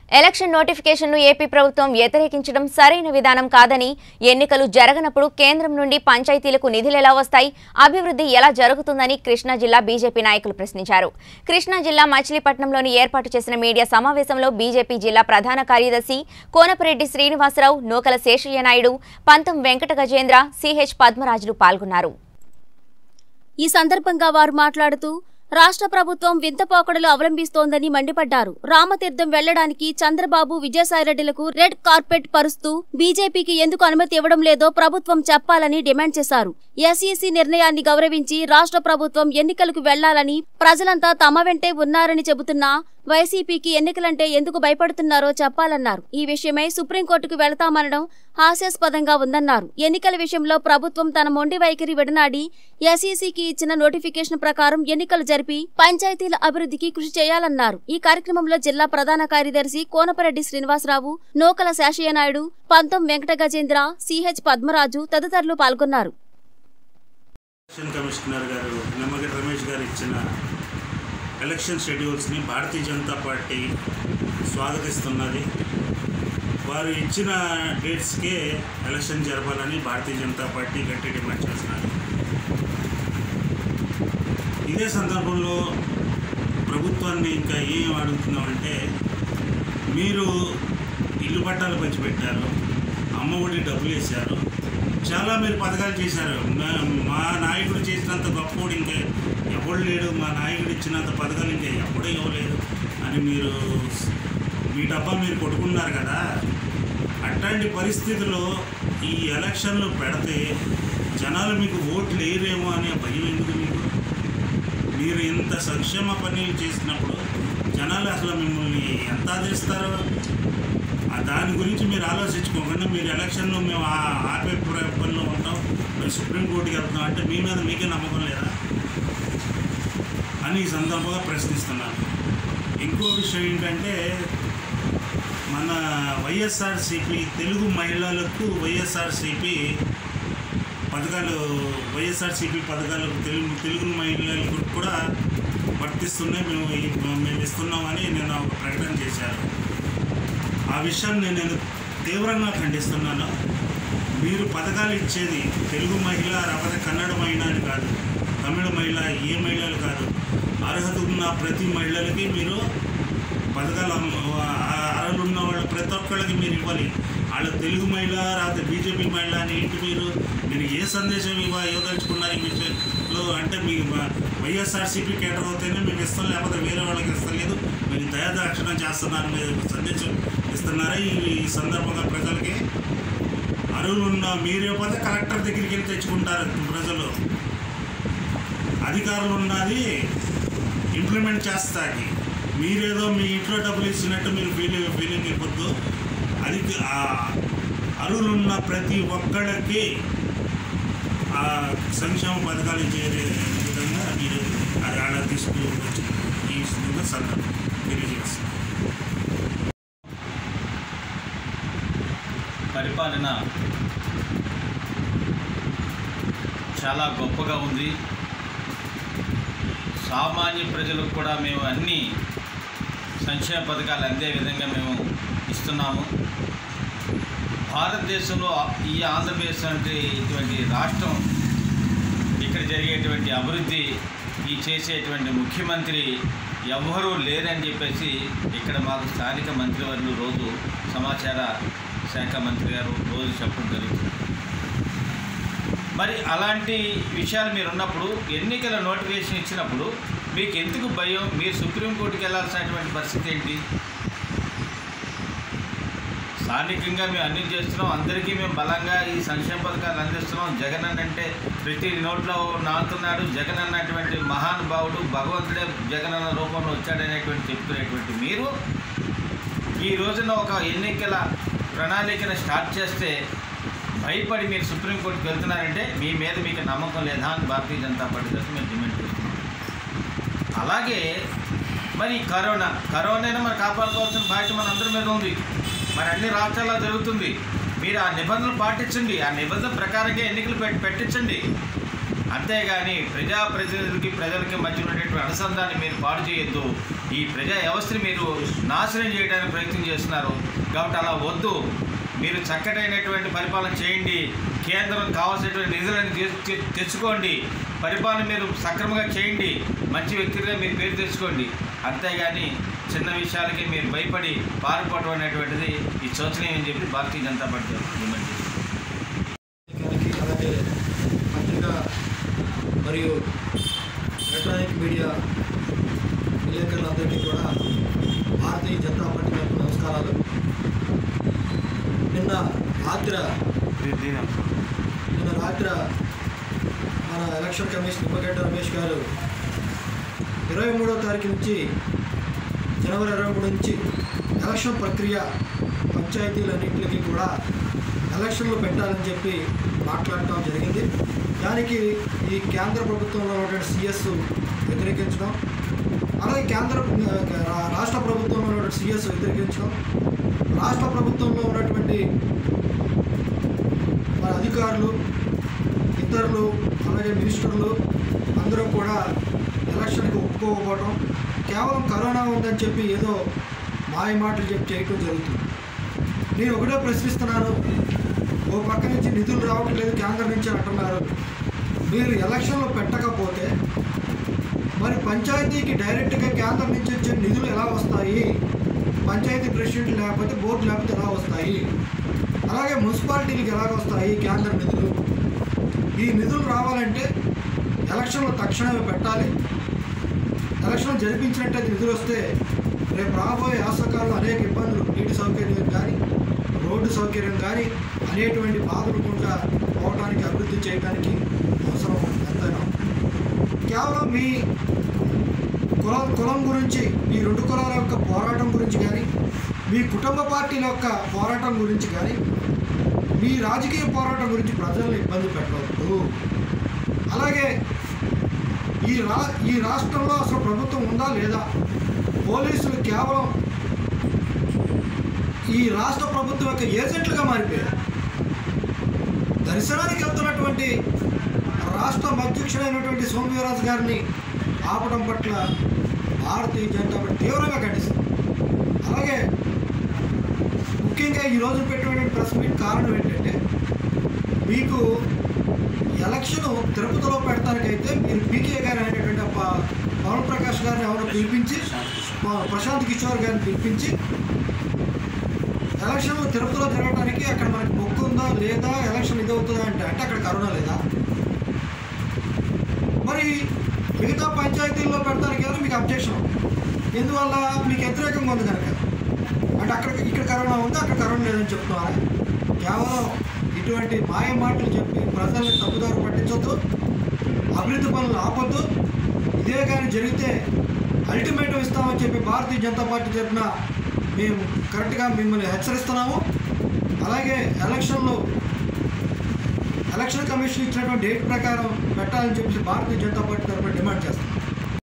election నోటిఫికేషన్ను AP ప్రభుత్వం వ్యతిరేకించడం సరైన విధానం కాదని ఎన్నికలు జరగనప్పుడు కేంద్రం నుండి పంచాయతీలకు నిధులు ఎలా వస్తాయి అభివృద్ధి ఎలా జరుగుతుందని కృష్ణా జిల్లా బీజేపీ నాయకులు ప్రశ్నించారు కృష్ణా జిల్లా మచిలీపట్నంలోని ఏర్పాటు చేసిన మీడియా సమావేశంలో బీజేపీ జిల్లా ప్రధాన కార్యదర్శి కోనపరెడ్డి శ్రీనివాసరావు నూకల శేషయ్య నాయుడు పంతం వెంకట గజేంద్ర సిహెచ్ పద్మరాజులు పాల్గొన్నారు ఈ సందర్భంగా వారు మాట్లాడుతూ రాష్ట్ర ప్రభుత్వం వింత పోకడలు అవలంబిస్తోందని మండిపడ్డారు రామతీర్థం వెళ్లడానికి చంద్రబాబు విజయసాయిరెడ్డిలకు రెడ్ కార్పెట్ పరుస్తూ బీజేపీకి ఎందుకు అనుమతి ఇవ్వడం లేదో ప్రభుత్వం చెప్పాలని డిమాండ్ చేశారు ఎస్ఈసీ నిర్ణయాన్ని గౌరవించి రాష్ట్ర ప్రభుత్వం ఎన్నికలకు వెళ్లాలని ప్రజలంతా తమ వెంటే ఉన్నారని చెబుతున్నా వైసీపీకి ఎన్నికలంటే ఎందుకు భయపడుతున్నారో చెప్పాలన్నారు ఈ విషయమై సుప్రీంకోర్టుకు వెళతామనడం హాస్యాస్పదంగా ఉందన్నారు ఎన్నికల విషయంలో ప్రభుత్వం తన మొండి వైఖరి విడనాడి ఎస్ఈసీకి ఇచ్చిన నోటిఫికేషన్ ప్రకారం ఎన్నికలు జరిపి పంచాయతీల అభివృద్ధికి కృషి చేయాలన్నారు ఈ కార్యక్రమంలో జిల్లా ప్రధాన కార్యదర్శి కోనపరెడ్డి శ్రీనివాసరావు నూకల శేషయ్య నాయుడు పంతం వెంకట గజేంద్ర సిహెచ్ పద్మరాజు తదితరులు పాల్గొన్నారు ఎలక్షన్ కమిషనర్ గారు నిమ్మగడ్డ రమేష్ గారు ఇచ్చిన ఎలక్షన్ షెడ్యూల్స్ని భారతీయ జనతా పార్టీ స్వాగతిస్తున్నది వారు ఇచ్చిన డేట్స్కే ఎలక్షన్ జరపాలని భారతీయ జనతా పార్టీ గట్టి డిమాండ్ చేస్తున్నారు ఇదే సందర్భంలో ప్రభుత్వాన్ని ఇంకా ఏం అడుగుతున్నామంటే మీరు ఇల్లు పట్టాలు పంచిపెట్టారు అమ్మ ఒడి డబ్బులు వేశారు చాలా మీరు పథకాలు చేశారు మా- మా నాయకుడు చేసినంత గొప్పోడు ఇంకా ఎవడు లేడు మా నాయకుడు ఇచ్చినంత పథకాలు ఇంకా ఎప్పుడూ ఇవ్వలేదు అని మీరు మీ డబ్బా మీరు కొట్టుకున్నారు కదా అట్లాంటి పరిస్థితుల్లో ఈ ఎలక్షన్లు పెడితే జనాలు మీకు ఓట్లు వేయరేమో అనే భయం ఎందుకు మీకు మీరు ఇంత సంక్షేమ పనులు చేసినప్పుడు జనాలు అసలు మిమ్మల్ని ఎంత ఆదరిస్తారు ఆ దాని గురించి మీరు ఆలోచించుకోకుండా మీరు ఎలక్షన్లో మేము ఆ- ఆపే ప్ర- పనిలో ఉంటాం మేము సుప్రీంకోర్టుకి వెళ్తాం అంటే మీ మీద మీకే నమ్మకం లేదా అని ఈ సందర్భంగా ప్రశ్నిస్తున్నాను ఇంకో విషయం ఏంటంటే మన వైఎస్ఆర్సిపి తెలుగు మహిళలకు వైఎస్ఆర్సిపి పథకాలు వైఎస్ఆర్సీపీ పథకాలు తెలుగు తెలుగు మహిళలకు కూడా వర్తిస్తున్నాయి మేము ఈ- మేము ఇస్తున్నామని నేను ఒక ప్రకటన చేశాను ఆ విషయాన్ని నేను తీవ్రంగా ఖండిస్తున్నాను మీరు పథకాలు ఇచ్చేది తెలుగు మహిళ లేకపోతే కన్నడ మహిళ అని కాదు తమిళ మహిళ ఏ మహిళలు కాదు అర్హత ఉన్న ప్రతి మహిళలకి మీరు పథకాలు అమ్మ- ఆ- అర్హులు ఉన్న వాళ్ళు ప్రతి ఒక్కళ్ళకి మీరు ఇవ్వాలి వాళ్ళ తెలుగు మహిళ లేకపోతే బీజేపీ మహిళ అని ఏంటి మీరు మీరు ఏ సందేశం ఇవ్వ ఇవ్వదలుచుకున్నారు ఈ విషయంలో అంటే మీ మ- వైఎస్ఆర్సీపీ కేటర్ అవుతేనే మేము ఇస్తాం లేకపోతే వేరే వాళ్ళకి ఇస్తలేదు మీరు దయాదాక్షిణం చేస్తున్నారు మీరు సందేశం ఇస్తున్నారా ఈ ఈ సందర్భంగా ప్రజలకి అరువులు ఉన్న మీరు ఇవ్వకపోతే కలెక్టర్ దగ్గరికి వెళ్ళి తెచ్చుకుంటారు ప్రజలు అధికారులు ఉన్నది ఇంప్లిమెంట్ చేస్తాకి మీరేదో మీ ఇంట్లో డబ్బులు ఇచ్చినట్టు మీరు ఫీలింగ్ ఫీలింగ్ ఇవ్వద్దు అది ఆ అరువులు ఉన్న ప్రతి ఒక్కళ్ళకి ఆ సంక్షేమ పథకాలు చేరే విధంగా మీరు అది ఆడ తీసుకువచ్చి ఈ విధంగా సందర్భం తెలియజేస్తారు పరిపాలన చాలా గొప్పగా ఉంది సామాన్య ప్రజలకు కూడా మేము అన్ని సంక్షేమ పథకాలు అందే విధంగా మేము ఇస్తున్నాము భారతదేశంలో ఈ ఆంధ్రప్రదేశ్ అంటే ఇటువంటి రాష్ట్రం ఇక్కడ జరిగేటువంటి అభివృద్ధి ఈ చేసేటువంటి ముఖ్యమంత్రి ఎవ్వరూ లేరని చెప్పేసి ఇక్కడ మాకు స్థానిక మంత్రివర్యులు రోజు సమాచార శాఖ మంత్రి గారు రోజు చెప్పడం జరుగుతుంది మరి అలాంటి విషయాలు మీరు ఉన్నప్పుడు ఎన్నికల నోటిఫికేషన్ ఇచ్చినప్పుడు మీకు ఎందుకు భయం మీరు సుప్రీంకోర్టుకి వెళ్ళాల్సినటువంటి పరిస్థితి ఏంటి స్థానికంగా మేము అన్ని చేస్తున్నాం అందరికీ మేము బలంగా ఈ సంక్షేమ పథకాలు అందిస్తున్నాం జగన్ అన్న అంటే ప్రతి నోట్లో నాకుతున్నాడు జగన్ అన్నటువంటి మహానుభావుడు భగవంతుడే జగన్ అన్న రూపంలో వచ్చాడనేటువంటి చెప్తున్నటువంటి మీరు ఈ రోజున ఒక ఎన్నికల ప్రణాళికను స్టార్ట్ చేస్తే భయపడి మీరు సుప్రీంకోర్టుకి వెళ్తున్నారంటే మీ మీద మీకు నమ్మకం లేదా అని భారతీయ జనతా పార్టీ తరఫున మేము డిమాండ్ చేస్తున్నాం అలాగే మరి కరోనా కరోనాను మరి కాపాడుకోవాల్సిన బాధ్యత మన అందరి మీద ఉంది మరి అన్ని రాష్ట్రాల్లో జరుగుతుంది మీరు ఆ నిబంధనలు పాటించండి ఆ నిబంధన ప్రకారంగా ఎన్నికలు పెట్- పెట్టించండి అంతేగాని ప్రజాప్రతినిధులకి ప్రజలకి మధ్య ఉండేటువంటి అనుసంధాన్ని మీరు పాడు చేయొద్దు ఈ ప్రజా వ్యవస్థని మీరు నాశనం చేయడానికి ప్రయత్నం చేస్తున్నారు కాబట్టి అలా వద్దు మీరు చక్కటైనటువంటి పరిపాలన చేయండి కేంద్రం కావాల్సినటువంటి నిధులను తె- తె- తెచ్చుకోండి పరిపాలన మీరు సక్రమంగా చేయండి మంచి వ్యక్తిగా మీరు పేరు తెచ్చుకోండి అంతేగాని చిన్న విషయాలకి మీరు భయపడి పారిపోవడం అనేటువంటిది ఈ శోచనీయం అని చెప్పి భారతీయ జనతా పార్టీ డిమాండ్ చేస్తుంది గారికి అలాగే పత్రిక మరియు ఎలక్ట్రానిక్ మీడియా విలేకరులందరికీ కూడా భారతీయ జనతా పార్టీ తరఫున నమస్కారాలు నిన్న రాత్రి నిన్న రాత్రి మన ఎలక్షన్ కమిషన్ నిమ్మగడ్డ రమేష్ గారు ఇరవై మూడో తారీఖు నుంచి జనవరి ఇరవై మూడు నుంచి ఎలక్షన్ ప్రక్రియ పంచాయతీలన్నింటికి కూడా ఎలక్షన్లు పెట్టాలని చెప్పి మాట్లాడటం జరిగింది దానికి ఈ కేంద్ర ప్రభుత్వంలో ఉన్నటువంటి సిఎస్ వ్యతిరేకించడం అలాగే కేంద్ర రా- రాష్ట్ర ప్రభుత్వంలో ఉన్నటువంటి సిఎస్ వ్యతిరేకించడం రాష్ట్ర ప్రభుత్వంలో ఉన్నటువంటి మన అధికారులు ఇతరులు అలాగే మినిస్టర్లు అందరూ కూడా ఎలక్షన్కి ఒప్పుకోకపోవడం కేవలం కరోనా ఉందని చెప్పి ఏదో మాయ మాటలు చెప్పి చేయటం జరుగుతుంది నేను ఒకటే ప్రశ్నిస్తున్నాను ఓ పక్క నుంచి నిధులు రావటం లేదు కేంద్రం నుంచి అంటున్నారు మీరు ఎలక్షన్లు పెట్టకపోతే మరి పంచాయతీకి డైరెక్ట్గా కేంద్రం నుంచి వచ్చే నిధులు ఎలా వస్తాయి పంచాయతీ ప్రెసిడెంట్ లేకపోతే బోర్డు లేకపోతే ఎలా వస్తాయి అలాగే మున్సిపాలిటీలకు ఎలాగ వస్తాయి కేంద్ర నిధులు ఈ నిధులు రావాలంటే ఎలక్షన్లు తక్షణమే పెట్టాలి ఎలక్షన్ జరిపించినట్టయితే నిధులు వస్తే రేపు రాబోయే యాసకాలంలో అనేక ఇబ్బందులు నీటి సౌకర్యం కానీ రోడ్డు సౌకర్యం కానీ అనేటువంటి బాధలు కూడా పోవడానికి అభివృద్ధి చేయడానికి అవసరం ఎంతైనా కేవలం మీ కులం కులం గురించి మీ రెండు కులాల యొక్క పోరాటం గురించి కానీ మీ కుటుంబ పార్టీల యొక్క పోరాటం గురించి కానీ మీ రాజకీయ పోరాటం గురించి ప్రజలను ఇబ్బంది పెట్టవద్దు అలాగే ఈ రా ఈ రాష్ట్రంలో అసలు ప్రభుత్వం ఉందా లేదా పోలీసులు కేవలం ఈ రాష్ట్ర ప్రభుత్వం యొక్క ఏజెంట్లుగా మారిపోయారు దర్శనానికి వెళ్తున్నటువంటి రాష్ట్ర అధ్యక్షుడైనటువంటి సోమవీరాజు గారిని ఆపడం పట్ల భారతీయ జనతా పార్టీ తీవ్రంగా ఖండిస్తుంది అలాగే ముఖ్యంగా ఈ రోజు పెట్టినటువంటి ప్రెస్ మీట్ కారణం ఏంటంటే మీకు ఎలక్షన్ తిరుపతిలో పెడతానికైతే మీరు పీకే గారు అనేటువంటి ప- పవన్ ప్రకాష్ గారిని ఎవరు పిలిపించి ప- ప్రశాంత్ కిషోర్ గారిని పిలిపించి ఎలక్షన్ తిరుపతిలో జరగడానికి అక్కడ మనకి మొక్కు ఉందా లేదా ఎలక్షన్ ఇది అవుతుందా అంటే అంటే అక్కడ కరోనా లేదా మరి మిగతా పంచాయతీల్లో పెడతానికి కదా మీకు అబ్జెక్షన్ ఎందువల్ల మీకు వ్యతిరేకంగా ఉంది కనుక అంటే అక్కడ ఇక్కడ కరోనా ఉంది అక్కడ కరోనా లేదని చెప్తున్నారా కేవలం ఇటువంటి మాయ మాటలు చెప్పి ప్రజల్ని తప్పుదారు పట్టించొద్దు అభివృద్ధి పనులు ఆపొద్దు ఇదే కానీ జరిగితే అల్టిమేటం ఇస్తామని చెప్పి భారతీయ జనతా పార్టీ తరఫున మేము కరెక్ట్గా మిమ్మల్ని హెచ్చరిస్తున్నాము అలాగే ఎలక్షన్లో ఎలక్షన్ కమిషన్ ఇచ్చినటువంటి డేట్ ప్రకారం పెట్టాలని చెప్పి భారతీయ జనతా పార్టీ తరఫున డిమాండ్ చేస్తున్నాం